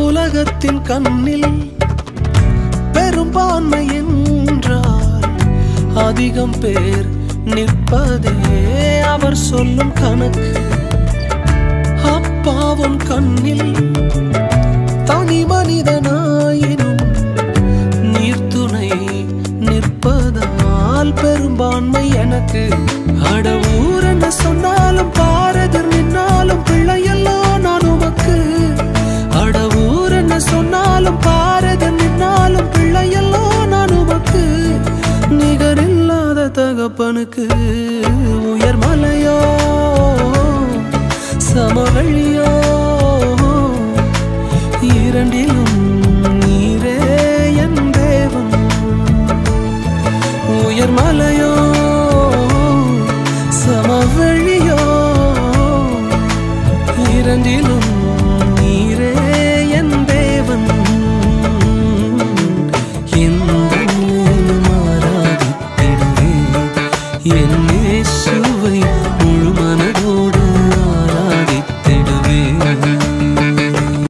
உலகத்தின் கண்ணில் பெரும்பான்மை என்றால் அதிகம் பேர் நிற்பதே அவர் சொல்லும் கணக்கு அப்பாவும் கண்ணில் தனி மனிதனாயினும் நீர்த்துணை நிற்பதால் பெரும்பான்மை எனக்கு அட ஊர் என்ன சொன்னாலும் பாரதர் நின்னாலும் பிள்ளையெல்லாம் நான் உமக்கு அட ஊர் என்ன சொன்னாலும் பாரதர் நின்னாலும் பிள்ளையெல்லாம் நான் உமக்கு நிகரில்லாத தகப்பனுக்கு உயர் மலையோ சமவெளியோ இரண்டிலும் நீரே என் தேவன் உயர் மலையோ சமவெளியோ இரண்டிலும் நீரே என் தேவன் எந்த மாறாதித்திடுவே என் இயேசுவே